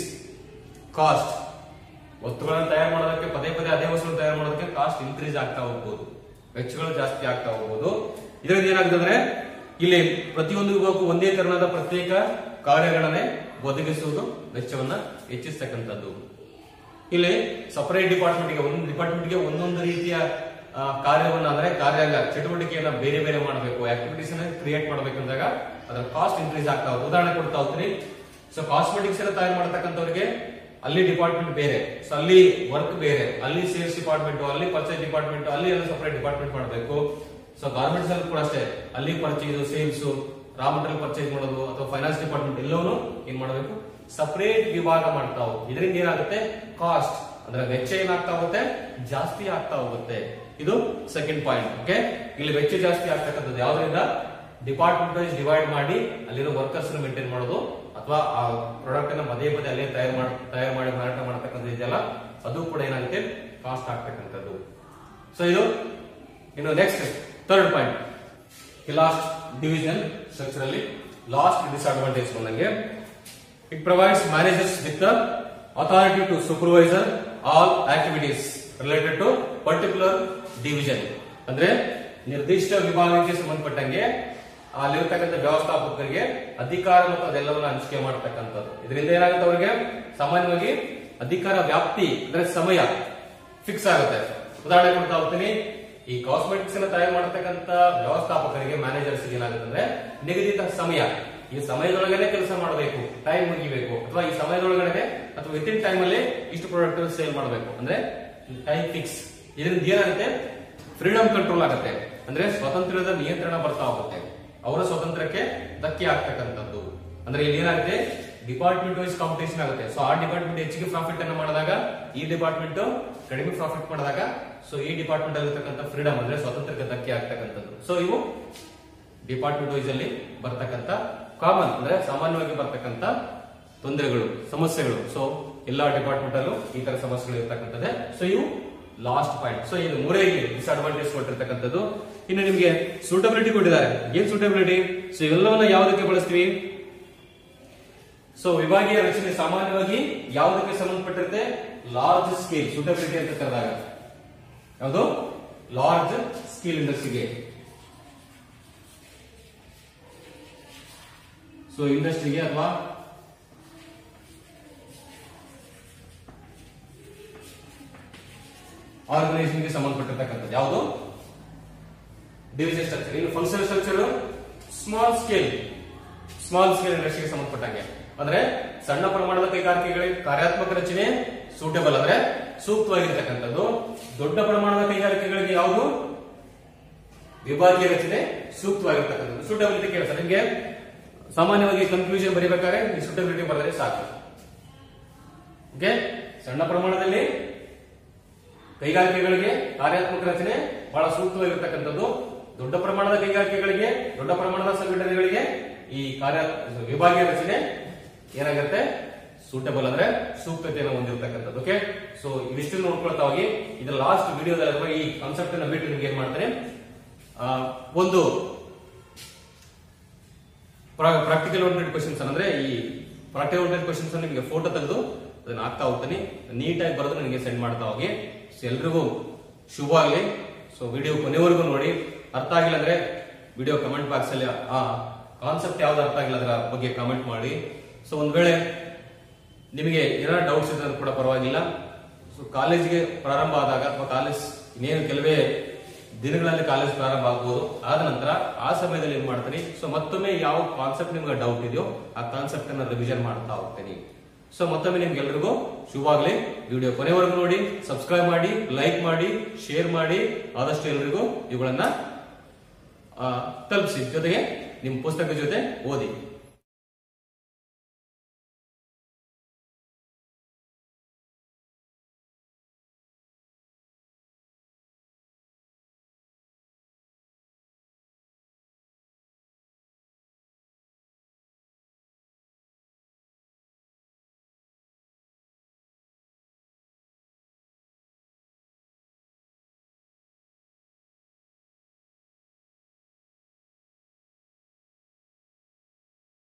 ಕಾಸ್ಟ್ ವಸ್ತುಗಳನ್ನು ತಯಾರು ಮಾಡೋದಕ್ಕೆ ಪದೇ ಪದೇ ಅದೇ ವಸ್ತುಗಳನ್ನು ತಯಾರು ಮಾಡೋದಕ್ಕೆ ಕಾಸ್ಟ್ ಇನ್ಕ್ರೀಸ್ ಆಗ್ತಾ ಹೋಗ್ಬೋದು ವೆಚ್ಚಗಳು ಜಾಸ್ತಿ ಆಗ್ತಾ ಹೋಗ್ಬೋದು ಇದರಿಂದ ಏನಾಗ್ತದೆ ಅಂದ್ರೆ ಇಲ್ಲಿ ಪ್ರತಿಯೊಂದು ವಿಭಾಗಕ್ಕೂ ಒಂದೇ ತರನಾದ ಪ್ರತ್ಯೇಕ ಕಾರ್ಯಗಳನ್ನೇ ಒದಗಿಸುವುದು ವೆಚ್ಚವನ್ನ ಹೆಚ್ಚಿಸ್ತಕ್ಕಂಥದ್ದು ಇಲ್ಲಿ ಸಪರೇಟ್ ಡಿಪಾರ್ಟ್ಮೆಂಟ್ಗೆ ಒಂದೊಂದು ಡಿಪಾರ್ಟ್ಮೆಂಟ್ಗೆ ಒಂದೊಂದು ರೀತಿಯ ಆ, ಕಾರ್ಯವನ್ನ ಅಂದ್ರೆ ಕಾರ್ಯಾಂಗ ಚಟುವಟಿಕೆಯನ್ನ ಬೇರೆ ಬೇರೆ ಮಾಡಬೇಕು ಆಕ್ಟಿವಿಟೀಸ್ ಅನ್ನ ಕ್ರಿಯೇಟ್ ಮಾಡಬೇಕಂದಾಗ ಅದರ ಕಾಸ್ಟ್ ಇನ್ಕ್ರೀಸ್ ಆಗ್ತಾ ಹೋಗುತ್ತೆ ಉದಾಹರಣೆ ಕೊಡ್ತಾ ಹೋಗ್ತೀನಿ ಸೊ ಕಾಸ್ಮೆಟಿಕ್ಸ್ ಎಲ್ಲ ತಯಾರು ಮಾಡತಕ್ಕಂಥವ್ರಿಗೆ ಅಲ್ಲಿ ಡಿಪಾರ್ಟ್ಮೆಂಟ್ ಬೇರೆ ಸೊ ಅಲ್ಲಿ ವರ್ಕ್ ಬೇರೆ ಅಲ್ಲಿ ಸೇಲ್ಸ್ ಡಿಪಾರ್ಟ್ಮೆಂಟ್ ಅಲ್ಲಿ ಪರ್ಚೇಸ್ ಡಿಪಾರ್ಟ್ಮೆಂಟ್ ಅಲ್ಲಿ ಎಲ್ಲ ಸಪರೇಟ್ ಡಿಪಾರ್ಟ್ಮೆಂಟ್ ಮಾಡಬೇಕು ಸೊ ಗಾರ್ಮೆಂಟ್ಸ್ ಅಲ್ಲಿ ಕೂಡ ಅಷ್ಟೇ ಅಲ್ಲಿ purchase sales raw material purchase ಮಾಡೋದು ಅಥವಾ ಫೈನಾನ್ಸ್ ಡಿಪಾರ್ಟ್ಮೆಂಟ್ ಎಲ್ಲವೂ ಏನ್ ಮಾಡಬೇಕು ಸಪರೇಟ್ ವಿಭಾಗ ಮಾಡ್ತಾ ಹೋಗುತ್ತೆ ಇದರಿಂದ ಏನಾಗುತ್ತೆ ಕಾಸ್ಟ್ ಅಂದ್ರೆ ವೆಚ್ಚ ಏನಾಗ್ತಾ ಹೋಗುತ್ತೆ ಜಾಸ್ತಿ ಆಗ್ತಾ ಹೋಗುತ್ತೆ ಇದು ಸೆಕೆಂಡ್ ಪಾಯಿಂಟ್ ಓಕೆ ಇಲ್ಲಿ ವೆಚ್ಚ ಜಾಸ್ತಿ ಆಗ್ತಕ್ಕಂಥದ್ದು ಯಾವ್ದ್ರಿಂದ ಡಿಪಾರ್ಟ್ಮೆಂಟ್ ವೈಸ್ ಡಿವೈಡ್ ಮಾಡಿ ಅಲ್ಲಿರೋ ವರ್ಕರ್ಸ್ ಮೇಂಟೈನ್ ಮಾಡೋದು ಅಥವಾ ಆ ಪ್ರಾಡಕ್ಟ್ ಅನ್ನ ಪದೇ ಪದೇ ಅಲ್ಲೇ ತಯಾರು ಮಾಡಿ ತಯಾರು ಮಾಡಿ ಮಾರಾಟ ಮಾಡತಕ್ಕಂಥದ್ದು ಇದೆಯಲ್ಲ ಅದು ಕೂಡ ಏನಾಗುತ್ತೆ ಕಾಸ್ಟ್ ಆಗ್ತಕ್ಕಂಥದ್ದು ಸೊ ಇದು ಇನ್ನು ನೆಕ್ಸ್ಟ್ ಥರ್ಡ್ ಪಾಯಿಂಟ್ ಈ ಲಾಸ್ಟ್ ಡಿವಿಷನ್ ಸ್ಟ್ರಕ್ಚರ್ ಅಲ್ಲಿ ಲಾಸ್ಟ್ ಡಿಸ್ಅಡ್ವಾಂಟೇಜ್ ಬಂದಂಗೆ it provides managers with the authority to supervisor all activities related to particular division ಅಂದ್ರೆ ನಿರ್ದಿಷ್ಟ ವಿಭಾಗಕ್ಕೆ ಸಂಬಂಧಪಟ್ಟಂಗೆ ಅಲ್ಲಿರ್ತಕ್ಕಂಥ ವ್ಯವಸ್ಥಾಪಕರಿಗೆ ಅಧಿಕಾರ ಮತ್ತು ಅದೆಲ್ಲವನ್ನ ಹಂಚಿಕೆ ಮಾಡತಕ್ಕಂಥದ್ದು ಇದರಿಂದ ಏನಾಗುತ್ತೆ ಅವರಿಗೆ ಸಾಮಾನ್ಯವಾಗಿ ಅಧಿಕಾರ ವ್ಯಾಪ್ತಿ ಅಂದ್ರೆ ಸಮಯ ಫಿಕ್ಸ್ ಆಗುತ್ತೆ ಉದಾಹರಣೆ ಕೊಡ್ತಾ ಹೋಗ್ತೀನಿ ಈ ಕಾಸ್ಮೆಟಿಕ್ಸ್ ಅನ್ನ ತಯಾರು ಮಾಡತಕ್ಕಂತ ವ್ಯವಸ್ಥಾಪಕರಿಗೆ ಮ್ಯಾನೇಜರ್ಸ್ ಏನಾಗುತ್ತೆ ಅಂದ್ರೆ ನಿಗದಿತ ಸಮಯ ಈ ಸಮಯದೊಳಗಡೆ ಕೆಲಸ ಮಾಡಬೇಕು ಟೈಮ್ ಮುಗಿಬೇಕು ಅಥವಾ ಈ ಸಮಯದೊಳಗಡೆ ಅಥವಾ ವಿತ್ ಇನ್ ಟೈಮ್ ಅಲ್ಲಿ ಇಷ್ಟು ಪ್ರಾಡಕ್ಟ್ ಸೇಲ್ ಮಾಡಬೇಕು ಅಂದ್ರೆ ಟೈಮ್ ಫಿಕ್ಸ್ ಇದರಿಂದ ಏನಾಗುತ್ತೆ ಫ್ರೀಡಮ್ ಕಂಟ್ರೋಲ್ ಆಗುತ್ತೆ ಅಂದ್ರೆ ಸ್ವಾತಂತ್ರ್ಯದ ನಿಯಂತ್ರಣ ಬರ್ತಾ ಹೋಗುತ್ತೆ ಅವರ ಸ್ವಾತಂತ್ರ್ಯಕ್ಕೆ ಧಕ್ಕೆ ಆಗ್ತಕ್ಕಂಥದ್ದು ಅಂದ್ರೆ ಇಲ್ಲಿ ಏನಾಗುತ್ತೆ ಡಿಪಾರ್ಟ್ಮೆಂಟ್ ವೈಸ್ ಕಾಂಪಿಟೇಷನ್ ಆಗುತ್ತೆ ಸೊ ಆ ಡಿಪಾರ್ಟ್ಮೆಂಟ್ ಹೆಚ್ಚಿಗೆ ಪ್ರಾಫಿಟ್ ಅನ್ನ ಮಾಡಿದಾಗ ಈ ಡಿಪಾರ್ಟ್ಮೆಂಟ್ ಕಡಿಮೆ ಪ್ರಾಫಿಟ್ ಮಾಡಿದಾಗ ಸೊ ಈ ಡಿಪಾರ್ಟ್ಮೆಂಟ್ ಆಗಿರ್ತಕ್ಕಂಥ ಫ್ರೀಡಮ್ ಅಂದ್ರೆ ಸ್ವಾತಂತ್ರ್ಯಕ್ಕೆ ಧಕ್ಕೆ ಆಗ್ತಕ್ಕಂಥದ್ದು ಸೊ ಇವು ಡಿಪಾರ್ಟ್ಮೆಂಟ್ ವೈಸ್ ಅಲ್ಲಿ ಬರ್ತಕ್ಕಂಥ ಕಾಮನ್ ಅಂದ್ರೆ ಸಾಮಾನ್ಯವಾಗಿ ಬರ್ತಕ್ಕಂಥ ತೊಂದರೆಗಳು ಸಮಸ್ಯೆಗಳು ಸೊ ಎಲ್ಲಾ ಡಿಪಾರ್ಟ್ಮೆಂಟ್ ಅಲ್ಲೂ ಈ ತರ ಸಮಸ್ಯೆಗಳು ಇರ್ತಕ್ಕಂಥದ್ದೇ ಸೊ ಇವು ಲಾಸ್ಟ್ ಪಾಯಿಂಟ್ ಸೊ ಇದು ಮೂರೇ ಡಿಸ್ಅಡ್ವಾಂಟೇಜ್ ಕೊಟ್ಟಿರ್ತಕ್ಕಂಥದ್ದು ಇನ್ನು ನಿಮಗೆ ಸೂಟಬಿಲಿಟಿ ಕೊಟ್ಟಿದ್ದಾರೆ ಏನ್ ಸೂಟಬಿಲಿಟಿ ಸೊ ಇವೆಲ್ಲವನ್ನ ಯಾವುದಕ್ಕೆ ಬಳಸ್ತೀವಿ ಸೊ ವಿಭಾಗೀಯ ರಚನೆ ಸಾಮಾನ್ಯವಾಗಿ ಯಾವುದಕ್ಕೆ ಸಂಬಂಧಪಟ್ಟಿರುತ್ತೆ ಲಾರ್ಜ್ ಸ್ಕೇಲ್ ಸೂಟಬಿಲಿಟಿ ಅಂತ ಕರೆದಾಗ ಯಾವುದು ಲಾರ್ಜ್ ಸ್ಕೇಲ್ ಇಂಡಸ್ಟ್ರಿಗೆ ಸೊ ಇಂಡಸ್ಟ್ರಿಗೆ ಅಥವಾ ಆರ್ಗನೈಸೇಷನ್ಗೆ ಸಂಬಂಧಪಟ್ಟಿರ್ತಕ್ಕಂಥದ್ದು ಯಾವುದು ಡಿವಿಷನ್ ಸ್ಟ್ರಕ್ಚರ್ ಇನ್ನು functional structure small scale small scale ಇಂಡಸ್ಟ್ರಿಗೆ ಸಂಬಂಧಪಟ್ಟಂಗೆ ಅಂದ್ರೆ ಸಣ್ಣ ಪ್ರಮಾಣದ ಕೈಗಾರಿಕೆಗಳಿಗೆ ಕಾರ್ಯಾತ್ಮಕ ರಚನೆ ಸೂಟೇಬಲ್ ಅಂದ್ರೆ ಸೂಕ್ತವಾಗಿರ್ತಕ್ಕಂಥದ್ದು ದೊಡ್ಡ ಪ್ರಮಾಣದ ಕೈಗಾರಿಕೆಗಳಿಗೆ ಯಾವುದು ವಿಭಾಗೀಯ ರಚನೆ ಸೂಕ್ತವಾಗಿರ್ತಕ್ಕಂಥದ್ದು ಸೂಟಬಿಲಿಟಿ ಕೇಳ್ತಾರೆ ನಿಮಗೆ ಸಾಮಾನ್ಯವಾಗಿ ಕನ್ಕ್ಲೂಷನ್ ಬರೀಬೇಕಾದ್ರೆ ಈ ಸೂಟಬಿಲಿಟಿ ಬರೆದರೆ ಸಾಕು ಓಕೆ ಸಣ್ಣ ಪ್ರಮಾಣದಲ್ಲಿ ಕೈಗಾರಿಕೆಗಳಿಗೆ ಕಾರ್ಯಾತ್ಮಕ ರಚನೆ ಬಹಳ ಸೂಕ್ತವಾಗಿರ್ತಕ್ಕಂಥದ್ದು ದೊಡ್ಡ ಪ್ರಮಾಣದ ಕೈಗಾರಿಕೆಗಳಿಗೆ ದೊಡ್ಡ ಪ್ರಮಾಣದ ಸಂಘಟನೆಗಳಿಗೆ ಈ ಕಾರ್ಯ ವಿಭಾಗೀಯ ರಚನೆ ಏನಾಗುತ್ತೆ ಸೂಟಬಲ್ ಅಂದ್ರೆ ಸೂಕ್ತತೆಯನ್ನು ಹೊಂದಿರತಕ್ಕಂಥದ್ದು ಓಕೆ ಸೊ ಇವಿಷ್ಟು ನೋಡ್ಕೊಳ್ತಾ ಹೋಗಿ ಇದರ ಲಾಸ್ಟ್ ವಿಡಿಯೋದಲ್ಲಿ ಈ ಕಾನ್ಸೆಪ್ಟ್ ಅನ್ನ ಬಿಟ್ಟು ನಿಮ್ಗೆ ಏನ್ ಮಾಡ್ತಾರೆ ಆ, ಒಂದು ಪ್ರಾಕ್ಟಿಕಲ್ ಓರಿಯೆಂಟೆಡ್ ಕ್ವಶನ್ಸ್ ಅಂದ್ರೆ ಈ ಪ್ರಾಕ್ಟಿಕಲ್ ಓರಿಯೆಂಟೆಡ್ ಕ್ವಶನ್ಸ್ ನಿಮಗೆ ಫೋಟೋ ತೆಗೆದು ಅದನ್ನ ಹಾಕ್ತಾ ಹೋಗ್ತೀನಿ ನೀಟಾಗಿ ಬರೆದು ನನಗೆ ಸೆಂಡ್ ಮಾಡ್ತಾ ಹೋಗಿ ಸೊ ಎಲ್ರಿಗೂ ಶುಭ ಆಗಲಿ ಸೊ ವಿಡಿಯೋ ಕೊನೆವರೆಗೂ ನೋಡಿ ಅರ್ಥ ಆಗಿಲ್ಲ ಅಂದ್ರೆ ವಿಡಿಯೋ ಕಮೆಂಟ್ ಬಾಕ್ಸ್ ಅಲ್ಲಿ ಆ ಕಾನ್ಸೆಪ್ಟ್ ಯಾವ್ದು ಅರ್ಥ ಆಗಿಲ್ಲ ಅದರ ಬಗ್ಗೆ ಕಮೆಂಟ್ ಮಾಡಿ ಸೊ ಒಂದ್ ವೇಳೆ ನಿಮಗೆ ಏನಾದ್ರು ಡೌಟ್ಸ್ ಇದ್ರೆ ಕೂಡ ಪರವಾಗಿಲ್ಲ ಸೊ ಕಾಲೇಜಿಗೆ ಪ್ರಾರಂಭ ಆದಾಗ ಅಥವಾ ಕಾಲೇಜ್ ಇನ್ನೇನು ಕೆಲವೇ ದಿನಗಳಲ್ಲಿ ಕಾಲೇಜ್ ಪ್ರಾರಂಭ ಆಗ್ಬೋದು ಆದ ನಂತರ ಆ ಸಮಯದಲ್ಲಿ ಏನ್ ಮಾಡ್ತೀನಿ ಸೊ ಮತ್ತೊಮ್ಮೆ ಯಾವ ಕಾನ್ಸೆಪ್ಟ್ ನಿಮ್ಗೆ ಡೌಟ್ ಇದೆಯೋ ಆ ಕಾನ್ಸೆಪ್ಟ್ ಅನ್ನ ರಿವಿಷನ್ ಮಾಡ್ತಾ ಹೋಗ್ತೀನಿ ಸೊ ಮತ್ತೊಮ್ಮೆ ನಿಮ್ಗೆಲ್ರಿಗೂ ಶುಭವಾಗ್ಲಿ ವಿಡಿಯೋ ಕೊನೆವರೆಗೂ ನೋಡಿ ಸಬ್ಸ್ಕ್ರೈಬ್ ಮಾಡಿ ಲೈಕ್ ಮಾಡಿ ಶೇರ್ ಮಾಡಿ ಆದಷ್ಟು ಎಲ್ರಿಗೂ ಇವುಗಳನ್ನ ಆ, ತಲುಪಿಸಿ ಜೊತೆಗೆ ನಿಮ್ಮ ಪುಸ್ತಕ ಜೊತೆ ಓದಿ